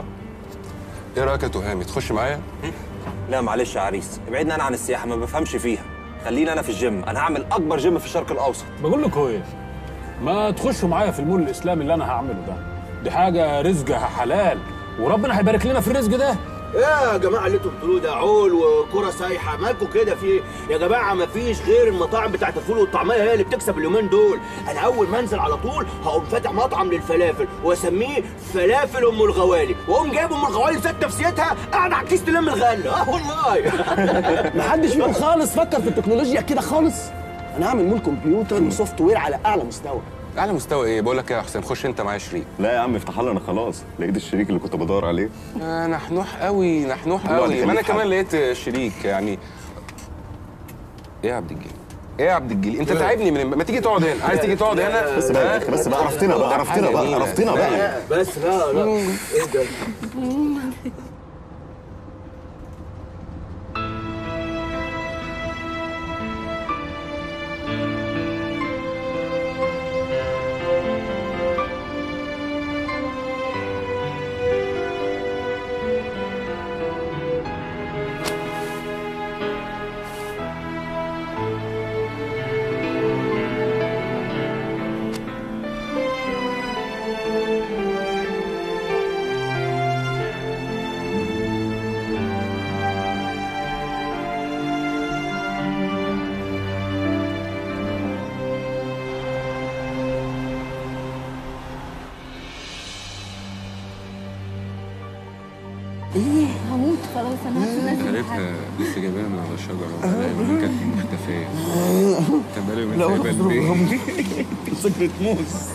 ايه رايك يا تهامي تخش معايا لا معلش يا عريس ابعدنا انا عن السياحه ما بفهمش فيها خليني انا في الجيم انا هعمل اكبر جيم في الشرق الاوسط بقول لكم ايه ما تخشوا معايا في المول الاسلامي اللي انا هعمله ده دي حاجه رزقها حلال وربنا هيبارك لنا في الرزق ده ايه يا جماعه اللي انتوا بتقولوه ده عول وكره سايحه مالكوا كده في إيه؟ يا جماعه ما فيش غير المطاعم بتاعت الفول والطعميه هي اللي بتكسب اليومين دول انا اول ما انزل على طول هقوم فاتح مطعم للفلافل واسميه فلافل ام الغوالي واقوم جايب ام الغوالي ذات نفسيتها قاعده على الكيس تلم الغله اه والله محدش فيكم خالص فكر في التكنولوجيا كده خالص انا هعمل مول كمبيوتر وسوفت وير على اعلى مستوى اعلى مستوى ايه بقول لك ايه يا حسين خش انت معايا شريك لا يا عم افتح لنا خلاص لقيت الشريك اللي كنت بدور عليه آه نحنوح قوي نحنوح الله قوي ما انا يخليك كمان حاج. لقيت شريك يعني ايه يا عبد الجليل ايه يا عبد الجليل انت تعبني من ما تيجي تقعد هنا عايز تيجي تقعد هنا بس بقى ها؟ بس بقى عرفتنا بقى عرفتنا بقى جميلة. عرفتنا بقى لا. بس لا لا ايه ده ايه هموت خلاص انا هتنزل يا ريتها لسه جايباها من على الشجره ولا كانت مختفيه كان بقالي يومين لا، سايبها اضربهم. البيت سكرة موز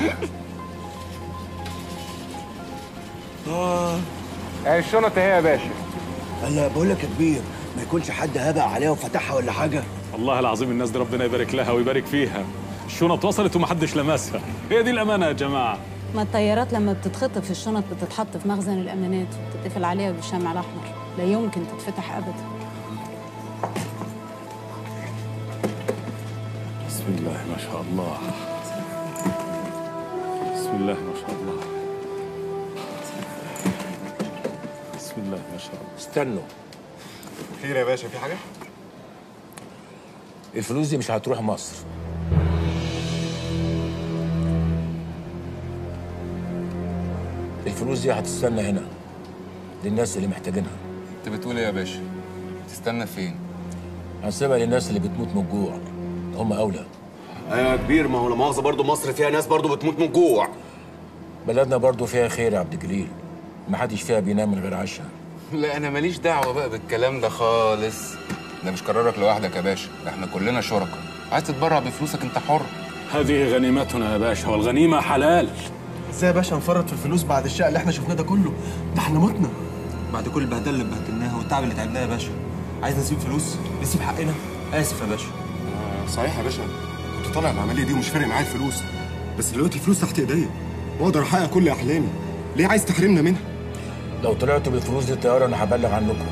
اه اهي الشنط اهي يا باشا انا بقول لك يا كبير ما يكونش حد هبق عليها وفتحها ولا حاجه والله العظيم الناس دي ربنا يبارك لها ويبارك فيها الشنط وصلت ومحدش لمسها هي دي الامانه يا جماعه ما الطيارات لما بتتخطف الشنط بتتحط في مخزن الامانات وتتقفل عليها بالشمع الاحمر لا يمكن تتفتح ابدا بسم الله ما شاء الله بسم الله ما شاء الله بسم الله ما شاء الله استنوا خير يا باشا في حاجه الفلوس دي مش هتروح مصر الفلوس دي هتستنى هنا للناس اللي محتاجينها انت بتقول ايه يا باشا تستنى فين هنسيبها للناس اللي بتموت من الجوع هم اولى ايوه يا كبير ما هو لا مؤاخذه برضه مصر فيها ناس برضه بتموت من الجوع بلدنا برضو فيها خير يا عبد الجليل محدش فيها بينام من غير عشاء لا انا ماليش دعوه بقى بالكلام ده خالص ده مش قرارك لوحدك يا باشا ده احنا كلنا شركاء عايز تتبرع بفلوسك انت حر هذه غنيمتنا يا باشا والغنيمه حلال ازاي يا باشا نفرط في الفلوس بعد الشقه اللي احنا شفناه ده كله ده احنا متنا بعد كل البهدله اللي بهدلناها والتعب اللي تعبناه يا باشا عايز نسيب فلوس نسيب حقنا اسف يا باشا صحيح يا باشا كنت طالع العمليه دي ومش فارق معايا الفلوس بس دلوقتي الفلوس تحت ايديا واقدر احقق كل احلامي ليه عايز تحرمنا منها لو طلعتوا بالفلوس دي الطياره انا هبلغ عنكم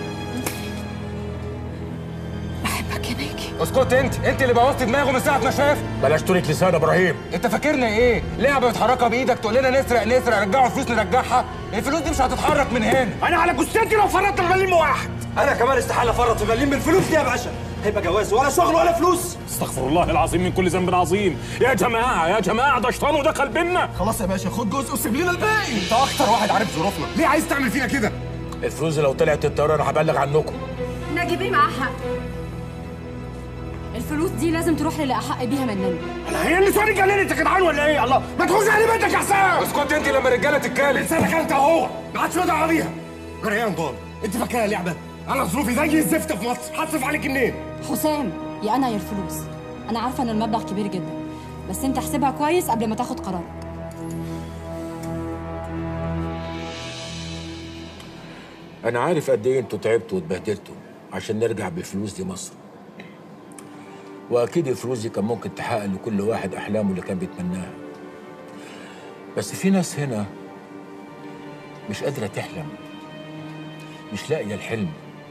بحبك يا ناجي اسكت انت انت اللي بوظت دماغه من ساعه ما شاف بلاش تورك لسان يا ابراهيم انت فاكرنا ايه لعبه بتحركها بايدك تقول لنا نسرق نسرق رجعوا الفلوس نرجعها الفلوس دي مش هتتحرك من هنا انا على جثتي لو فرطت المليم واحد انا كمان استحاله افرط في مليم بالفلوس دي يا باشا هيبقى جواز ولا شغل ولا فلوس استغفر الله العظيم من كل ذنب عظيم يا جماعه يا جماعه ده شيطان ودخل بينا خلاص يا باشا خد جزء وسيب لنا الباقي انت اكتر واحد عارف ظروفنا ليه عايز تعمل فينا كده الفلوس دي لو طلعت الطياره انا هبلغ عنكم ناجي بيه معاه حق الفلوس دي لازم تروح للي احق بيها مننا هي اللي سوري جلالة يا جدعان ولا ايه الله ما تخش على بيتك يا حسام اسكت انت لما الرجاله تتكلم لسانك انت اهو ما عادش دعوه بيها انا ايه يا نضال انت فاكرها لعبه انا ظروفي زي الزفت في مصر هتصرف عليك منين حسام يا انا يا الفلوس انا عارفه ان المبلغ كبير جدا بس انت احسبها كويس قبل ما تاخد قرارك انا عارف قد ايه انتوا تعبتوا واتبهدلتوا عشان نرجع بالفلوس دي مصر واكيد الفلوس دي كان ممكن تحقق لكل واحد احلامه اللي كان بيتمناها بس في ناس هنا مش قادره تحلم مش لاقيه الحلم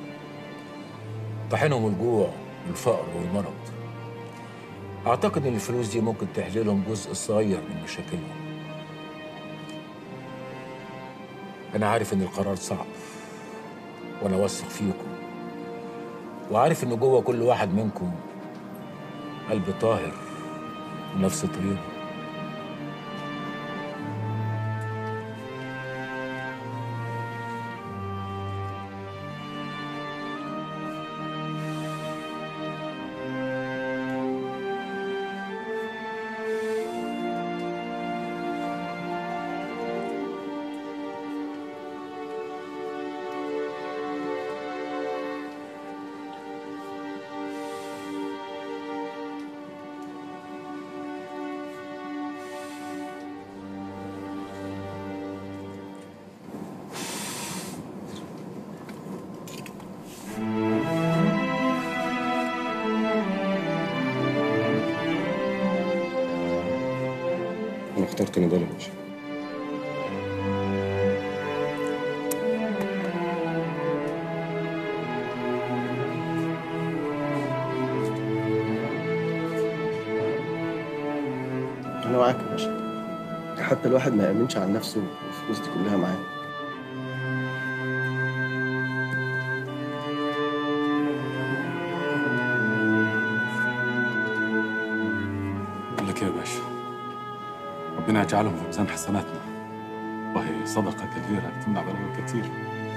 طاحنهم الجوع والفقر والمرض اعتقد ان الفلوس دي ممكن تحل لهم جزء صغير من مشاكلهم انا عارف ان القرار صعب وانا واثق فيكم وعارف ان جوه كل واحد منكم قلب طاهر ونفس طيبه تحت ندال يا باشا انا معاك يا باشا حتى الواحد ما يامنش على نفسه والفلوس دي كلها معاه بقول لك ايه يا باشا ربنا يجعلهم في ميزان حسناتنا وهي صدقة كبيرة تمنع بلاوي كتير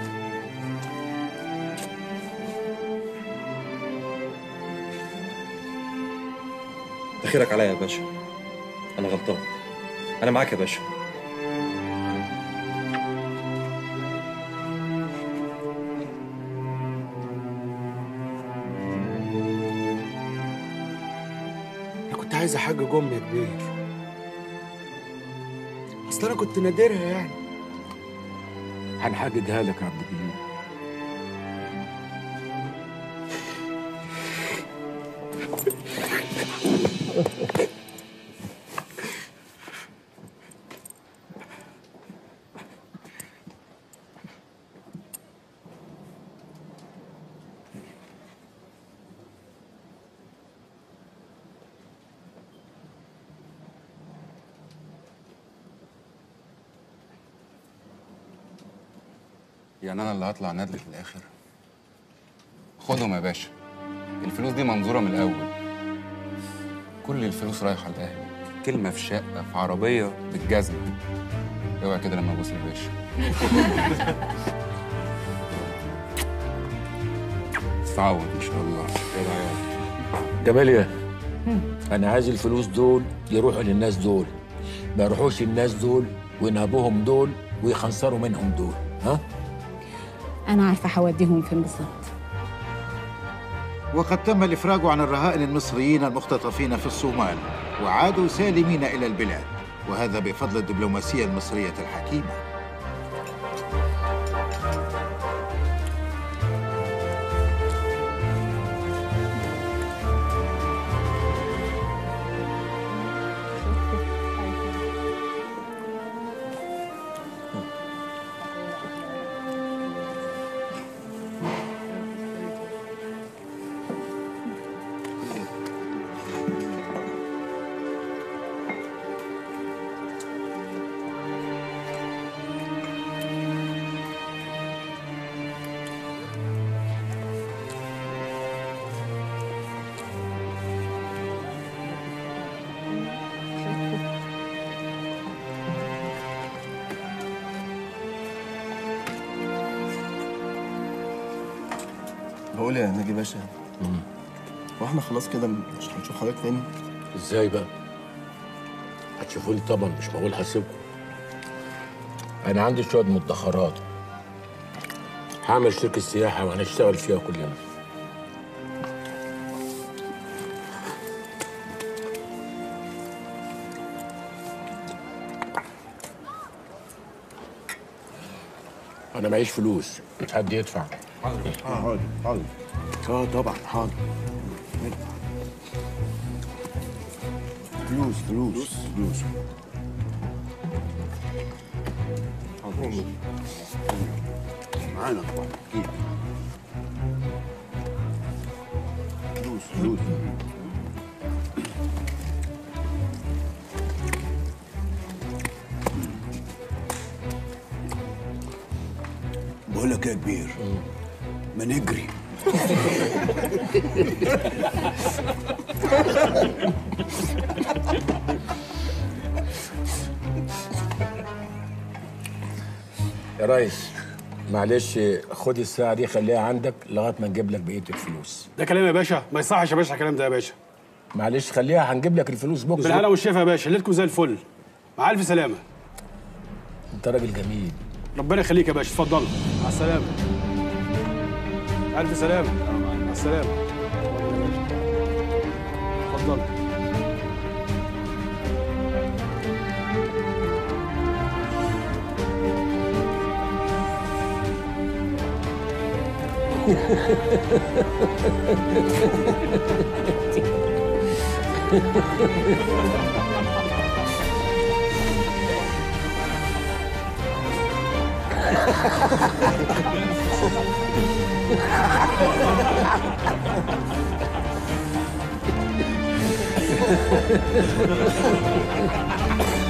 تخيرك عليا يا باشا انا غلطان انا معاك يا باشا انا كنت عايز احجج امي يا كبير اصل انا كنت نادرها يعني هنحججها لك يا عبد الجليل يعني انا اللي هطلع ندل في الاخر خدهم يا باشا الفلوس دي منظوره من الاول كل الفلوس رايحه لاهلي كلمه في شقه في عربيه بالجزمه اوعى كده لما ابوس الباشا تتعوض ان شاء الله يلا يا عيال. جماليا انا عايز الفلوس دول يروحوا للناس دول ما يروحوش الناس دول وينهبوهم دول ويخنصروا منهم دول ها انا عارفه هوديهم فين بالظبط وقد تم الإفراج عن الرهائن المصريين المختطفين في الصومال وعادوا سالمين إلى البلاد وهذا بفضل الدبلوماسية المصرية الحكيمة بقول يا ناجي باشا هو احنا خلاص كده مش هنشوف حضرتك تاني ازاي بقى هتشوفوني طبعا مش معقول هسيبكم انا عندي شويه مدخرات هعمل شركه سياحه وهنشتغل فيها كلنا انا معيش فلوس حد يدفع حاضر حاضر اه طبعا حاضر فلوس فلوس فلوس حاضر معانا طبعا اكيد فلوس فلوس بقول لك إيه يا كبير ما نجري يا ريس معلش خد الساعه دي خليها عندك لغايه ما نجيب لك بقيه الفلوس ده كلام يا باشا ما يصحش يا باشا الكلام ده يا باشا معلش خليها هنجيب لك الفلوس بكره بالهنا والشفا يا باشا ليلتكم زي الفل مع الف سلامه انت راجل جميل ربنا يخليك يا باشا اتفضل مع السلامه الف سلامه مع السلامه اتفضل Ha ha ha ha!